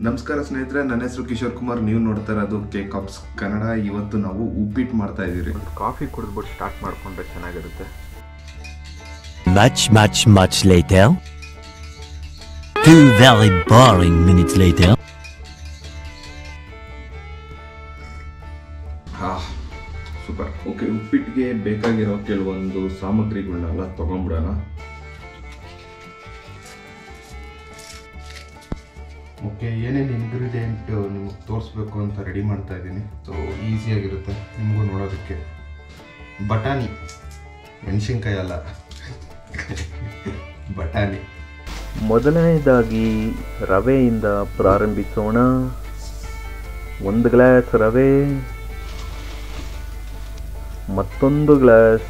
ನಮಸ್ಕಾರ ಸ್ನೇಹಿತರೆ ನನ್ನ ಹೆಸರು ಕಿಶೋರ್ ಕುಮಾರ್ ನೀವು ನೋಡ್ತಾ ಇರೋದು ಕೆ ಕಾಪ್ಸ್ ಕನ್ನಡ ಇವತ್ತು ನಾವು ಉಪ್ಪಿಟ್ಟು ಮಾಡ್ತಾ ಇದ್ದೀರಿ ಒಂದು ಕಾಫಿ ಕುಡಿದ್ಬಿಟ್ಟು ಸ್ಟಾರ್ಟ್ ಮಾಡ್ಕೊಂಡ್ರೆ ಚೆನ್ನಾಗಿರುತ್ತೆ Much, much, much later. Two very boring minutes later. ಹಾ ಸೂಪರ್ ಓಕೆ ಉಪ್ಪಿಟ್ಟಿಗೆ ಬೇಕಾಗಿರೋ ಕೆಲವೊಂದು ಸಾಮಗ್ರಿಗಳನ್ನೆಲ್ಲ ತಗೊಂಡ್ಬಿಡೋಣ ಓಕೆ ಏನೇನು ಇಂಗ್ರೀಡಿಯೆಂಟ್ ನಿಮ್ಗೆ ತೋರಿಸ್ಬೇಕು ಅಂತ ರೆಡಿ ಮಾಡ್ತಾ ಇದ್ದೀನಿ ಸೊ ಈಸಿಯಾಗಿರುತ್ತೆ ನಿಮಗೂ ನೋಡೋದಕ್ಕೆ ಬಟಾಣಿ ಮೆಣಸಿನ್ಕಾಯಿ ಅಲ್ಲ ಬಟಾಣಿ ಮೊದಲನೇದಾಗಿ ರವೆಯಿಂದ ಪ್ರಾರಂಭಿಸೋಣ ಒಂದು ಗ್ಲಾಸ್ ರವೆ ಮತ್ತೊಂದು ಗ್ಲಾಸ್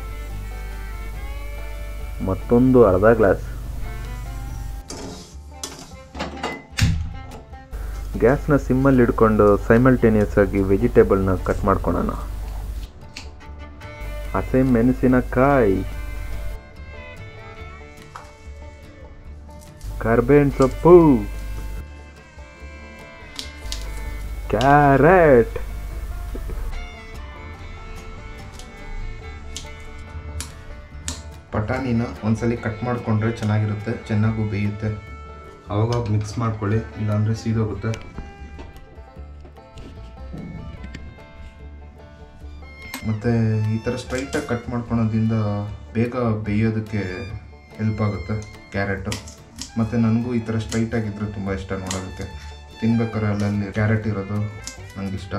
ಮತ್ತೊಂದು ಅರ್ಧ ಗ್ಲಾಸ್ ಗ್ಯಾಸ್ನ ಸಿಮ್ಮಲ್ಲಿ ಇಟ್ಕೊಂಡು ಸೈಮಲ್ಟೇನಿಯಸ್ ಆಗಿ ವೆಜಿಟೇಬಲ್ನ ಕಟ್ ಮಾಡ್ಕೊಳೋಣ ಹಸೆ ಮೆಣಸಿನಕಾಯಿ ಕರ್ಬೇವಿನ ಸೊಪ್ಪು ಕ್ಯಾರೆಟ್ ಬಟಾಣಿನ ಒಂದ್ಸಲಿ ಕಟ್ ಮಾಡಿಕೊಂಡ್ರೆ ಚೆನ್ನಾಗಿರುತ್ತೆ ಚೆನ್ನಾಗೂ ಬೇಯುತ್ತೆ ಅವಾಗ ಮಿಕ್ಸ್ ಮಾಡ್ಕೊಳ್ಳಿ ಇಲ್ಲಾಂದರೆ ಸೀದೋಗುತ್ತೆ ಮತ್ತು ಈ ಥರ ಸ್ಟ್ರೈಟಾಗಿ ಕಟ್ ಮಾಡ್ಕೊಳೋದ್ರಿಂದ ಬೇಗ ಬೇಯೋದಕ್ಕೆ ಹೆಲ್ಪ್ ಆಗುತ್ತೆ ಕ್ಯಾರೆಟು ಮತ್ತು ನನಗೂ ಈ ಥರ ಸ್ಟ್ರೈಟಾಗಿದ್ದರೆ ತುಂಬ ಇಷ್ಟ ನೋಡೋದಕ್ಕೆ ತಿನ್ಬೇಕಾದ್ರೆ ಅಲ್ಲಲ್ಲಿ ಕ್ಯಾರೆಟ್ ಇರೋದು ನನಗೆ ಇಷ್ಟ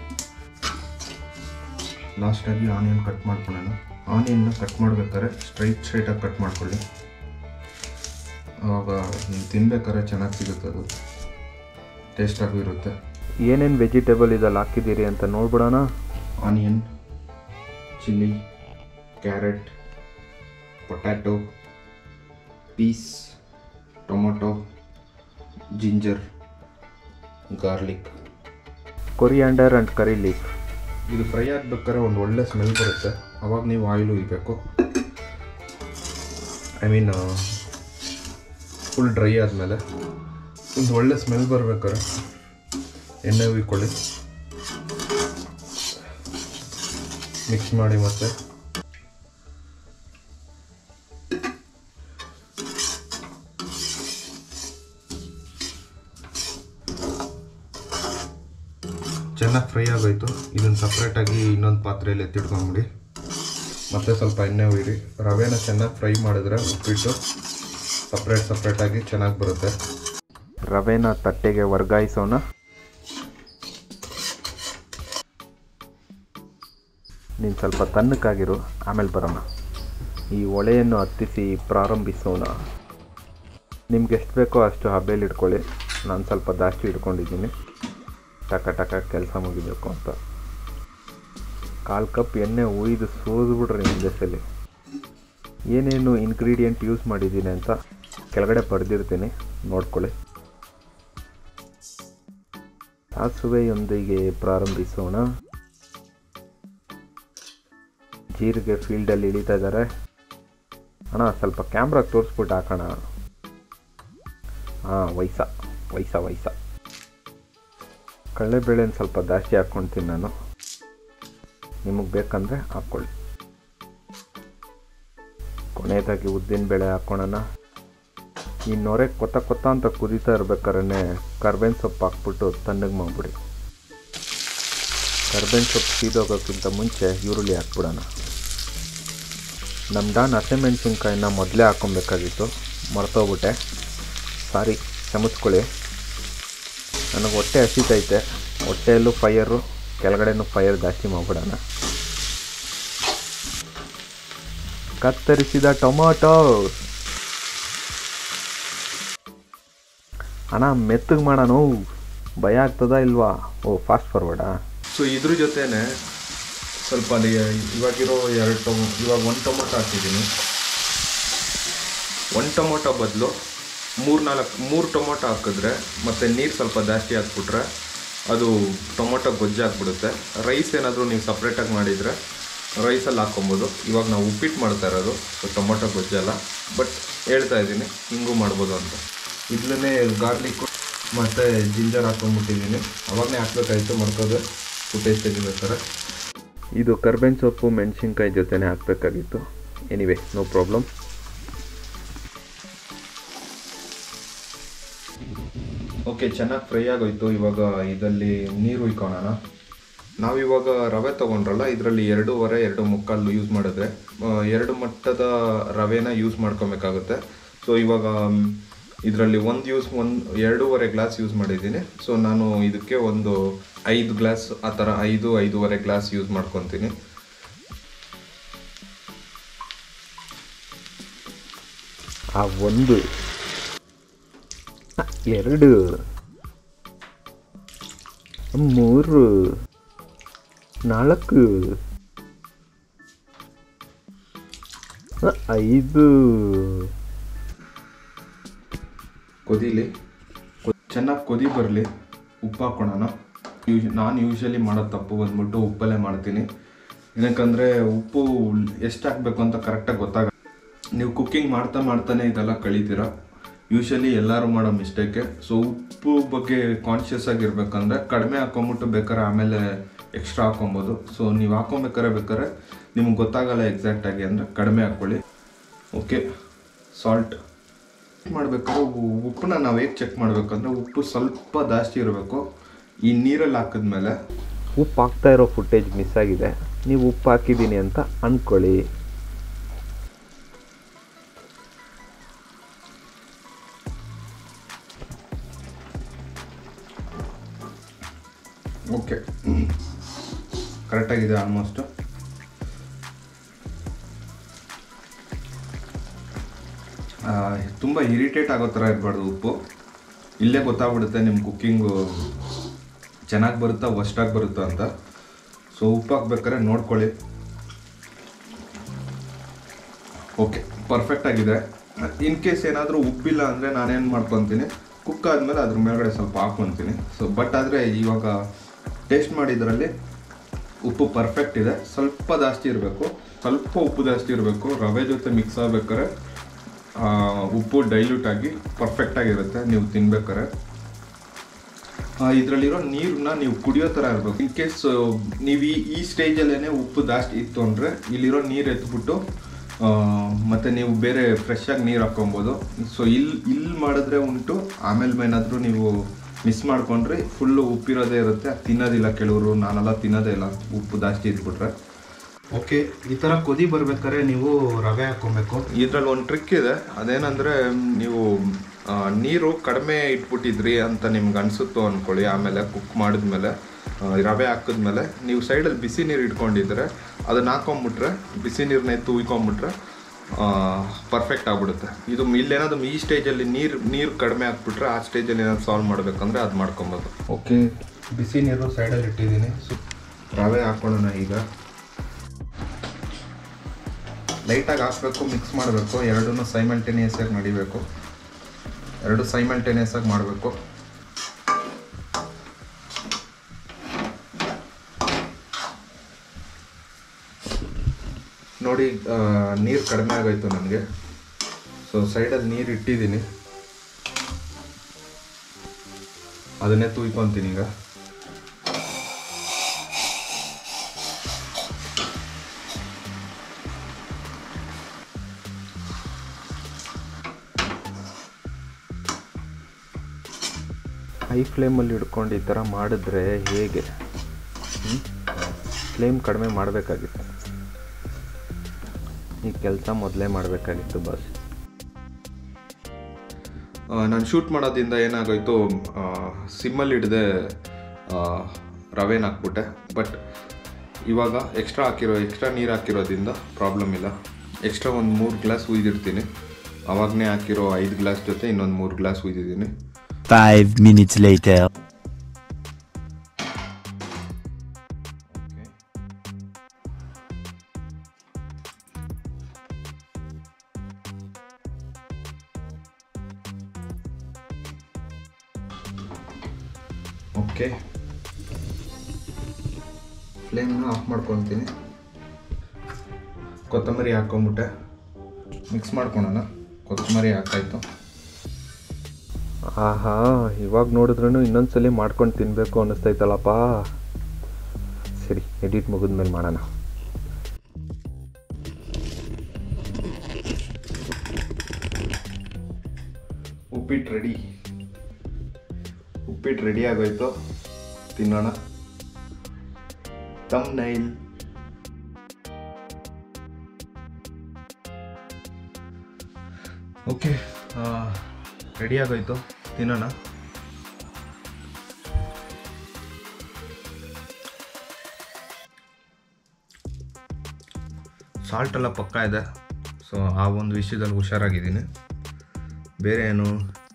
ಲಾಸ್ಟಾಗಿ ಆನಿಯನ್ ಕಟ್ ಮಾಡ್ಕೊಳ್ಳೋಣ ಆನಿಯನ್ನ ಕಟ್ ಮಾಡ್ಬೇಕಾದ್ರೆ ಸ್ಟ್ರೈಟ್ ಸ್ಟ್ರೈಟಾಗಿ ಕಟ್ ಮಾಡ್ಕೊಳ್ಳಿ ಆವಾಗ ನೀವು ತಿನ್ಬೇಕಾದ್ರೆ ಚೆನ್ನಾಗಿ ಸಿಗುತ್ತೆ ಅದು ಟೇಸ್ಟಾಗೂ ಇರುತ್ತೆ ಏನೇನು ವೆಜಿಟೇಬಲ್ ಇದಲ್ಲಿ ಹಾಕಿದ್ದೀರಿ ಅಂತ ನೋಡ್ಬಿಡೋಣ onion chilli carrot potato peas tomato ginger garlic coriander and curry leaf ಇದು ಫ್ರೈ ಆಗ್ಬೇಕಾದ್ರೆ ಒಂದು ಒಳ್ಳೆ ಸ್ಮೆಲ್ ಬರುತ್ತೆ ಅವಾಗ ನೀವು ಆಯಿಲ್ ಉಯ್ಬೇಕು ಐ ಮೀನ್ ಫುಲ್ ಡ್ರೈ ಆದಮೇಲೆ ಒಂದು ಒಳ್ಳೆ ಸ್ಮೆಲ್ ಬರ್ಬೇಕಾದ್ರೆ ಎಣ್ಣೆ ಉಯ್ಕೊಳ್ಳಿ ಮಿಕ್ಸ್ ಮಾಡಿ ಮತ್ತೆ ಚೆನ್ನಾಗಿ ಫ್ರೈ ಆಗೋಯ್ತು ಇದನ್ನು ಸಪ್ರೇಟಾಗಿ ಇನ್ನೊಂದು ಪಾತ್ರೆಯಲ್ಲಿ ಎತ್ತಿಟ್ಕೊಂಬಿಡಿ ಮತ್ತೆ ಸ್ವಲ್ಪ ಎಣ್ಣೆ ಉಯ್ರಿ ರವೆನ ಚೆನ್ನಾಗಿ ಫ್ರೈ ಮಾಡಿದ್ರೆ ಉಪ್ಪಿಟ್ಟು ಸಪ್ರೇಟ್ ಸಪ್ರೇಟಾಗಿ ಚೆನ್ನಾಗಿ ಬರುತ್ತೆ ರವೆನ ತಟ್ಟೆಗೆ ವರ್ಗಾಯಿಸೋಣ ನೀನು ಸ್ವಲ್ಪ ತಣ್ಣಕ್ಕಾಗಿರು ಆಮೇಲೆ ಬರೋಣ ಈ ಒಳೆಯನ್ನು ಹತ್ತಿಸಿ ಪ್ರಾರಂಭಿಸೋಣ ನಿಮ್ಗೆ ಎಷ್ಟು ಬೇಕೋ ಅಷ್ಟು ಹಬೇಲಿ ಇಟ್ಕೊಳ್ಳಿ ನಾನು ಸ್ವಲ್ಪ ಜಾಸ್ತಿ ಇಟ್ಕೊಂಡಿದ್ದೀನಿ ಟಕ ಟಕ ಕೆಲಸ ಮುಗಿಬೇಕು ಅಂತ ಕಾಲು ಕಪ್ ಎಣ್ಣೆ ಉಯ್ದು ಸೋದ್ಬಿಡ್ರಿ ಹಿಂದೆ ಸಲ ಏನೇನು ಇಂಗ್ರೀಡಿಯೆಂಟ್ ಯೂಸ್ ಮಾಡಿದ್ದೀನಿ ಅಂತ ಕೆಳಗಡೆ ಬರೆದಿರ್ತೀನಿ ನೋಡ್ಕೊಳ್ಳಿ ಸಾಸುವೆಯೊಂದಿಗೆ ಪ್ರಾರಂಭಿಸೋಣ ಜೀರಿಗೆ ಫೀಲ್ಡಲ್ಲಿ ಇಳಿತಾ ಇದ್ದಾರೆ ಅಣ್ಣ ಸ್ವಲ್ಪ ಕ್ಯಾಮ್ರಾಗೆ ತೋರಿಸ್ಬಿಟ್ಟು ಹಾಕೋಣ ಹಾಂ ವಯಸ್ಸ ವಯಸ್ಸ ವಯಸ್ಸ ಕಡಲೆಬೇಳೆನ ಸ್ವಲ್ಪ ಜಾಸ್ತಿ ಹಾಕ್ಕೊಳ್ತೀನಿ ನಾನು ನಿಮಗೆ ಬೇಕಂದರೆ ಹಾಕ್ಕೊಳ್ಳಿ ಕೊನೆಯದಾಗಿ ಉದ್ದಿನಬೇಳೆ ಹಾಕ್ಕೊಳ್ಳೋಣ ಈ ನೊರೆ ಕೊತ್ತ ಕೊತ್ತ ಅಂತ ಕುದೀತಾ ಇರ್ಬೇಕಾದ್ರೆ ಕರ್ಬೇವಿನ ಸೊಪ್ಪು ಹಾಕ್ಬಿಟ್ಟು ತಣ್ಣಗೆ ಮಾಡಿಬಿಡಿ ಕರ್ಬೇವಿನ ಸೊಪ್ಪು ಸೀದೋಗೋಕ್ಕಿಂತ ಮುಂಚೆ ಈರುಳ್ಳಿ ಹಾಕ್ಬಿಡೋಣ ನಮ್ಮ ಡಾನ್ ಹಸಿಮೆಣ್ಸಿನ್ಕಾಯಿನ ಮೊದಲೇ ಹಾಕ್ಕೊಬೇಕಾಗಿತ್ತು ಮರ್ತೋಗ್ಬಿಟ್ಟೆ ಸಾರಿ ಕ್ಷಮಿಸ್ಕೊಳ್ಳಿ ನನಗೆ ಹೊಟ್ಟೆ ಹಸಿತೈತೆ ಹೊಟ್ಟೆಯಲ್ಲೂ ಫೈಯರು ಕೆಳಗಡೆನೂ ಫೈರ್ ಜಾಸ್ತಿ ಮಾಡಿಬಿಡೋಣ ಕತ್ತರಿಸಿದ ಟೊಮಾಟೊ ಅಣ್ಣ ಮೆತ್ತಗೆ ಮಾಡೋಣ ಭಯ ಆಗ್ತದಾ ಇಲ್ವಾ ಓ ಫಾಸ್ಟ್ ಫಾರ್ವರ್ಡಾ ಸೊ ಇದ್ರ ಜೊತೆನೆ ಸ್ವಲ್ಪ ಅಲ್ಲಿ ಇವಾಗಿರೋ ಎರಡು ಟೊಮೊ ಇವಾಗ ಒಂದು ಟೊಮೊಟೊ ಹಾಕಿದ್ದೀನಿ ಒಂದು ಟೊಮೊಟೊ ಬದಲು ಮೂರು ನಾಲ್ಕು ಮೂರು ಟೊಮೊಟೊ ಹಾಕಿದ್ರೆ ಮತ್ತು ನೀರು ಸ್ವಲ್ಪ ಜಾಸ್ತಿ ಹಾಕ್ಬಿಟ್ರೆ ಅದು ಟೊಮೊಟೊ ಗೊಜ್ಜಾಗ್ಬಿಡುತ್ತೆ ರೈಸ್ ಏನಾದರೂ ನೀವು ಸಪ್ರೇಟಾಗಿ ಮಾಡಿದರೆ ರೈಸಲ್ಲಿ ಹಾಕ್ಕೊಬೋದು ಇವಾಗ ನಾವು ಉಪ್ಪಿಟ್ಟು ಮಾಡ್ತಾ ಇರೋದು ಸೊ ಟೊಮೊಟೊ ಗೊಜ್ಜಲ್ಲ ಬಟ್ ಹೇಳ್ತಾ ಇದ್ದೀನಿ ಹಿಂಗೂ ಮಾಡ್ಬೋದು ಅಂತ ಇದನ್ನೇ ಗಾರ್ಲಿಕ್ಕು ಮತ್ತು ಜಿಂಜರ್ ಹಾಕೊಂಡ್ಬಿಟ್ಟಿದ್ದೀನಿ ಅವಾಗಲೇ ಹಾಕ್ಬೇಕಾಯ್ತು ಮರ್ತೋದು ಫುಟೇಜ್ ತೆಗಿಬೇಕಾರೆ ಇದು ಕರ್ಬೇವಿನ ಸೊಪ್ಪು ಮೆಣಸಿನ್ಕಾಯಿ ಜೊತೆನೇ ಹಾಕಬೇಕಾಗಿತ್ತು ಎನಿವೆ ನೋ ಪ್ರಾಬ್ಲಮ್ ಓಕೆ ಚೆನ್ನಾಗಿ ಫ್ರೈ ಆಗೋಯ್ತು ಇವಾಗ ಇದರಲ್ಲಿ ನೀರು ಇಕ್ಕೋಣ ನಾವಿವಾಗ ರವೆ ತೊಗೊಂಡ್ರಲ್ಲ ಇದರಲ್ಲಿ ಎರಡೂವರೆ ಎರಡು ಮುಕ್ಕಾಲು ಯೂಸ್ ಮಾಡಿದ್ರೆ ಆ, ಎರಡು ಮಟ್ಟದ ರವೆನ ಯೂಸ್ ಮಾಡ್ಕೊಬೇಕಾಗುತ್ತೆ ಸೊ ಇವಾಗ ಇದರಲ್ಲಿ ಒಂದು ಯೂಸ್ ಒಂದು ಎರಡೂವರೆ ಗ್ಲಾಸ್ ಯೂಸ್ ಮಾಡಿದ್ದೀನಿ ಸೊ ನಾನು ಇದಕ್ಕೆ ಒಂದು ಐದು ಗ್ಲಾಸ್ ಆ ಥರ ಐದು ಐದೂವರೆ ಗ್ಲಾಸ್ ಯೂಸ್ ಮಾಡ್ಕೊತೀನಿ ಆ ಒಂದು ಆ, ಎರಡು ಮೂರು ನಾಲ್ಕು ಆ, ಐದು ಕೊದಿಲಿ ಚೆನ್ನಾಗಿ ಕೊದಿ ಬರಲಿ ಉಪ್ಪು ಹಾಕೋಣ ಯೂಶ್ ನಾನು ಯೂಶಲಿ ಮಾಡೋ ತಪ್ಪು ಬಂದ್ಬಿಟ್ಟು ಉಪ್ಪಲ್ಲೇ ಮಾಡ್ತೀನಿ ಏನಕ್ಕಂದರೆ ಉಪ್ಪು ಎಷ್ಟು ಹಾಕಬೇಕು ಅಂತ ಕರೆಕ್ಟಾಗಿ ಗೊತ್ತಾಗ ನೀವು ಕುಕ್ಕಿಂಗ್ ಮಾಡ್ತಾ ಮಾಡ್ತಾನೆ ಇದೆಲ್ಲ ಕಳಿತೀರ ಯೂಶಲಿ ಎಲ್ಲರೂ ಮಾಡೋ ಮಿಸ್ಟೇಕೆ ಸೊ ಉಪ್ಪು ಬಗ್ಗೆ ಕಾನ್ಷಿಯಸ್ ಆಗಿರ್ಬೇಕಂದ್ರೆ ಕಡಿಮೆ ಹಾಕೊಂಬಿಟ್ಟು ಬೇಕಾದ್ರೆ ಆಮೇಲೆ ಎಕ್ಸ್ಟ್ರಾ ಹಾಕೊಬೋದು ಸೊ ನೀವು ಹಾಕೊಬೇಕಾರೆ ಬೇಕಾದ್ರೆ ನಿಮ್ಗೆ ಗೊತ್ತಾಗಲ್ಲ ಎಕ್ಸಾಕ್ಟಾಗಿ ಅಂದರೆ ಕಡಿಮೆ ಹಾಕ್ಕೊಳ್ಳಿ ಓಕೆ ಸಾಲ್ಟ್ ಮಾಡಬೇಕಾದ್ರೆ ಉಪ್ಪನ್ನ ನಾವು ಹೇಗೆ ಚೆಕ್ ಮಾಡಬೇಕಂದ್ರೆ ಉಪ್ಪು ಸ್ವಲ್ಪ ಜಾಸ್ತಿ ಇರಬೇಕು ಈ ನೀರಲ್ಲಿ ಹಾಕಿದ್ಮೇಲೆ ಉಪ್ಪು ಹಾಕ್ತಾ ಇರೋ ಫುಟೇಜ್ ಮಿಸ್ ಆಗಿದೆ ನೀವು ಉಪ್ಪು ಹಾಕಿದ್ದೀನಿ ಅಂತ ಅಂದ್ಕೊಳ್ಳಿ ಓಕೆ ಕರೆಕ್ಟಾಗಿದೆ ಆಲ್ಮೋಸ್ಟ್ ತುಂಬ ಇರಿಟೇಟ್ ಆಗೋ ಥರ ಇರಬಾರ್ದು ಉಪ್ಪು ಇಲ್ಲೇ ಗೊತ್ತಾಗ್ಬಿಡುತ್ತೆ ನಿಮ್ಮ ಕುಕ್ಕಿಂಗು ಚೆನ್ನಾಗಿ ಬರುತ್ತಾ ವರ್ಸ್ಟಾಗಿ ಬರುತ್ತಾ ಅಂತ ಸೊ ಉಪ್ಪು ಹಾಕ್ಬೇಕಾದ್ರೆ ನೋಡ್ಕೊಳ್ಳಿ ಓಕೆ ಪರ್ಫೆಕ್ಟ್ ಆಗಿದೆ ಇನ್ ಕೇಸ್ ಏನಾದರೂ ಉಪ್ಪಿಲ್ಲ ಅಂದರೆ ನಾನೇನು ಮಾಡ್ಕೊತೀನಿ ಕುಕ್ ಆದಮೇಲೆ ಅದ್ರ ಮೇಲ್ಗಡೆ ಸ್ವಲ್ಪ ಹಾಕ್ಕೊತೀನಿ ಸೊ ಬಟ್ ಆದರೆ ಇವಾಗ ಟೇಸ್ಟ್ ಮಾಡಿದ್ರಲ್ಲಿ ಉಪ್ಪು ಪರ್ಫೆಕ್ಟ್ ಇದೆ ಸ್ವಲ್ಪ ಜಾಸ್ತಿ ಇರಬೇಕು ಸ್ವಲ್ಪ ಉಪ್ಪು ಜಾಸ್ತಿ ಇರಬೇಕು ರವೆ ಜೊತೆ ಮಿಕ್ಸ್ ಆಗ್ಬೇಕಾದ್ರೆ ಆ, ಉಪ್ಪು ಡೈಲ್ಯೂಟ್ ಆಗಿ ಪರ್ಫೆಕ್ಟಾಗಿರುತ್ತೆ ನೀವು ತಿನ್ಬೇಕಾರೆ ಇದರಲ್ಲಿರೋ ನೀರನ್ನ ನೀವು ಕುಡಿಯೋ ಥರ ಇರಬೇಕು ಇನ್ ಕೇಸ್ ನೀವು ಈ ಈ ಸ್ಟೇಜಲ್ಲೇ ಉಪ್ಪು ಜಾಸ್ತಿ ಇತ್ತು ಅಂದರೆ ಇಲ್ಲಿರೋ ನೀರು ಎತ್ಬಿಟ್ಟು ಆ, ಮತ್ತೆ ನೀವು ಬೇರೆ ಫ್ರೆಶ್ ಆಗಿ ನೀರು ಹಾಕೊಬೋದು ಸೊ ಇಲ್ಲಿ ಇಲ್ಲಿ ಮಾಡಿದ್ರೆ ಉಂಟು ಆಮೇಲೆ ಏನಾದರೂ ನೀವು ಮಿಸ್ ಮಾಡ್ಕೊಂಡ್ರೆ ಫುಲ್ಲು ಉಪ್ಪಿರೋದೇ ಇರುತ್ತೆ ಅದ್ ತಿನ್ನೋದಿಲ್ಲ ಕೆಲವರು ನಾನೆಲ್ಲ ತಿನ್ನೋದೇ ಇಲ್ಲ ಉಪ್ಪು ಜಾಸ್ತಿ ಇದ್ಬಿಟ್ರೆ ಓಕೆ ಈ ಥರ ಕೊದಿ ಬರ್ಬೇಕಾದ್ರೆ ನೀವು ರವೆ ಹಾಕೊಬೇಕು ಇದ್ರಲ್ಲಿ ಒಂದು ಟ್ರಿಕ್ ಇದೆ ಅದೇನಂದ್ರೆ ನೀವು ಆ, ನೀರು ಕಡಿಮೆ ಇಟ್ಬಿಟ್ಟಿದ್ರಿ ಅಂತ ನಿಮ್ಗೆ ಅನ್ಸುತ್ತೋ ಅನ್ಕೊಳ್ಳಿ ಆಮೇಲೆ ಕುಕ್ ಮಾಡಿದ್ಮೇಲೆ ಆ, ರವೆ ಹಾಕಿದ್ಮೇಲೆ ನೀವು ಸೈಡಲ್ಲಿ ಬಿಸಿ ನೀರು ಇಟ್ಕೊಂಡಿದ್ರೆ ಅದನ್ನ ಹಾಕೊಂಬಿಟ್ರೆ ಬಿಸಿ ನೀರನ್ನ ಎತ್ತು ಉಯ್ಕೊಂಬಿಟ್ರೆ ಪರ್ಫೆಕ್ಟ್ ಆಗ್ಬಿಡುತ್ತೆ ಇದು ಇಲ್ಲೇನಾದ್ರು ಈ ಸ್ಟೇಜಲ್ಲಿ ನೀರು ನೀರು ಕಡಿಮೆ ಹಾಕ್ಬಿಟ್ರೆ ಆ ಸ್ಟೇಜಲ್ಲಿ ಏನಾದ್ರು ಸಾಲ್ವ್ ಮಾಡ್ಬೇಕಂದ್ರೆ ಅದು ಮಾಡ್ಕೊಬೋದು ಓಕೆ ಬಿಸಿ ನೀರು ಸೈಡಲ್ಲಿ ಇಟ್ಟಿದ್ದೀನಿ ಸೊ ರವೆ ಹಾಕೊಳ್ಳೋಣ ಈಗ ಲೈಟಾಗಿ ಹಾಕಬೇಕು ಮಿಕ್ಸ್ ಮಾಡಬೇಕು ಎರಡನ್ನೂ ಸೈಮಲ್ಟೇನಿಯಸ್ ಆಗಿ ನಡಿಬೇಕು ಎರಡು ಸೈಮಲ್ಟೇನಿಯಸ್ ಆಗಿ ಮಾಡಬೇಕು ನೋಡಿ ನೀರು ಕಡಿಮೆ ಆಗೋಯ್ತು ನನಗೆ ಸೊ ಸೈಡಲ್ಲಿ ನೀರು ಇಟ್ಟಿದ್ದೀನಿ ಅದನ್ನೇ ತೂಯ್ಕೊತೀನಿ ಈಗ ಹೈ ಫ್ಲೇಮಲ್ಲಿ ಹಿಡ್ಕೊಂಡು ಈ ಥರ ಮಾಡಿದ್ರೆ ಹೇಗೆ ಫ್ಲೇಮ್ ಕಡಿಮೆ ಮಾಡಬೇಕಾಗಿತ್ತು ಈ ಕೆಲಸ ಮೊದಲೇ ಮಾಡಬೇಕಾಗಿತ್ತು ಬಸ್ ನಾನು ಶೂಟ್ ಮಾಡೋದ್ರಿಂದ ಏನಾಗೋಯ್ತು ಸಿಮ್ಮಲ್ಲಿ ಹಿಡ್ದೆ ರವೆನ ಹಾಕ್ಬಿಟ್ಟೆ ಬಟ್ ಇವಾಗ ಎಕ್ಸ್ಟ್ರಾ ಹಾಕಿರೋ ಎಕ್ಸ್ಟ್ರಾ ನೀರು ಹಾಕಿರೋದ್ರಿಂದ ಪ್ರಾಬ್ಲಮ್ ಇಲ್ಲ ಎಕ್ಸ್ಟ್ರಾ ಒಂದು ಮೂರು ಗ್ಲಾಸ್ ಉಯ್ದಿರ್ತೀನಿ ಅವಾಗನೇ ಹಾಕಿರೋ ಐದು ಗ್ಲಾಸ್ ಜೊತೆ ಇನ್ನೊಂದು ಮೂರು ಗ್ಲಾಸ್ ಉಯ್ದಿದ್ದೀನಿ Five minutes later. ಓಕೆ ಫ್ಲೇಮ್ನ ಆಫ್ ಮಾಡ್ಕೊತೀನಿ ಕೊತ್ತಂಬರಿ ಹಾಕ್ಕೊಂಬಿಟ್ಟೆ ಮಿಕ್ಸ್ ಮಾಡ್ಕೊಳೋಣ ಕೊತ್ತಂಬರಿ ಹಾಕಾಯ್ತು ಆಹಾ ಇವಾಗ ನೋಡಿದ್ರೂ ಇನ್ನೊಂದ್ಸಲಿ ಮಾಡ್ಕೊಂಡು ತಿನ್ನಬೇಕು ಅನ್ನಿಸ್ತೈತಲ್ಲಪ್ಪ ಸರಿ ಎಡಿಟ್ ಮುಗಿದ್ಮೇಲೆ ಮಾಡೋಣ ಉಪ್ಪಿಟ್ಟು ರೆಡಿ ಉಪ್ಪಿಟ್ಟು ರೆಡಿ ಆಗೋಯ್ತು ತಿನ್ನೋಣ ತಮ್ ನೈಲ್ ಓಕೆ ರೆಡಿ ಆಗೋಯ್ತು ತಿನ್ನೋಣ ಸಾಲ್ಟ್ ಎಲ್ಲ ಪಕ್ಕ ಇದೆ ಸೊ ಆ ಒಂದು ವಿಷಯದಲ್ಲಿ ಹುಷಾರಾಗಿದ್ದೀನಿ ಬೇರೆ ಏನು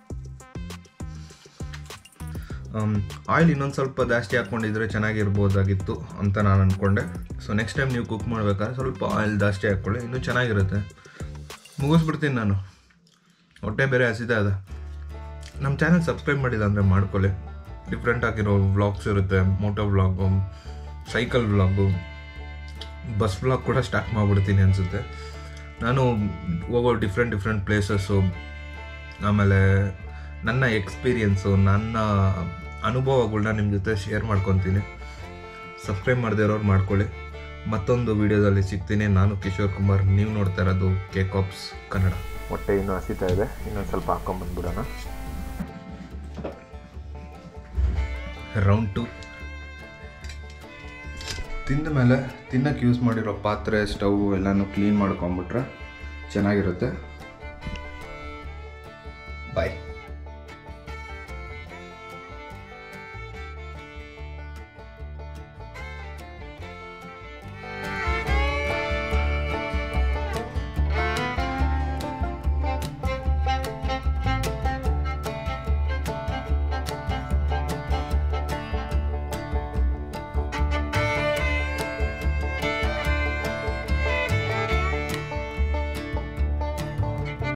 ಆಯಿಲ್ ಇನ್ನೊಂದು ಸ್ವಲ್ಪ ಜಾಸ್ತಿ ಹಾಕ್ಕೊಂಡಿದ್ರೆ ಚೆನ್ನಾಗಿರ್ಬೋದಾಗಿತ್ತು ಅಂತ ನಾನು ಅಂದ್ಕೊಂಡೆ ಸೊ ನೆಕ್ಸ್ಟ್ ಟೈಮ್ ನೀವು ಕುಕ್ ಮಾಡ್ಬೇಕಾದ್ರೆ ಸ್ವಲ್ಪ ಆಯಿಲ್ ಜಾಸ್ತಿ ಹಾಕ್ಕೊಳ್ಳಿ ಇನ್ನೂ ಚೆನ್ನಾಗಿರುತ್ತೆ ಮುಗಿಸ್ಬಿಡ್ತೀನಿ ನಾನು ಹೊಟ್ಟೆ ಬೇರೆ ಹಸಿದೆ ಅದ ನಮ್ಮ ಚಾನಲ್ ಸಬ್ಸ್ಕ್ರೈಬ್ ಮಾಡಿಲ್ಲ ಅಂದರೆ ಮಾಡ್ಕೊಳ್ಳಿ ಡಿಫ್ರೆಂಟ್ ಆಗಿರೋ ವ್ಲಾಗ್ಸ್ ಇರುತ್ತೆ moto vlog cycle vlog bus vlog ಕೂಡ ಸ್ಟಾರ್ಟ್ ಮಾಡಿಬಿಡ್ತೀನಿ ಅನಿಸುತ್ತೆ ನಾನು ಹೋಗೋ ಡಿಫ್ರೆಂಟ್ ಡಿಫ್ರೆಂಟ್ ಪ್ಲೇಸಸ್ಸು ಆಮೇಲೆ ನನ್ನ ಎಕ್ಸ್ಪೀರಿಯನ್ಸು ನನ್ನ ಅನುಭವಗಳನ್ನ ನಿಮ್ಮ ಜೊತೆ ಶೇರ್ ಮಾಡ್ಕೊತೀನಿ ಸಬ್ಸ್ಕ್ರೈಬ್ ಮಾಡದೇ ಇರೋರು ಮಾಡ್ಕೊಳ್ಳಿ ಮತ್ತೊಂದು ವಿಡಿಯೋದಲ್ಲಿ ಸಿಗ್ತೀನಿ ನಾನು ಕಿಶೋರ್ ಕುಮಾರ್ ನೀವು ನೋಡ್ತಾ ಇರೋದು ಕೆ ಕಾಪ್ಸ್ ಕನ್ನಡ ಹೊಟ್ಟೆ ಇನ್ನೂ ಹಸಿತಾ ಇದೆ ಇನ್ನೊಂದು ಸ್ವಲ್ಪ ಹಾಕೊಂಬಂದ್ಬಿಡೋಣ ರೌಂಡ್ ಟು ತಿಂದ ಮೇಲೆ ತಿನ್ನಕ್ಕೆ ಯೂಸ್ ಮಾಡಿರೋ ಪಾತ್ರೆ ಸ್ಟವ್ ಎಲ್ಲನೂ ಕ್ಲೀನ್ ಮಾಡ್ಕೊಂಬಿಟ್ರೆ ಚೆನ್ನಾಗಿರುತ್ತೆ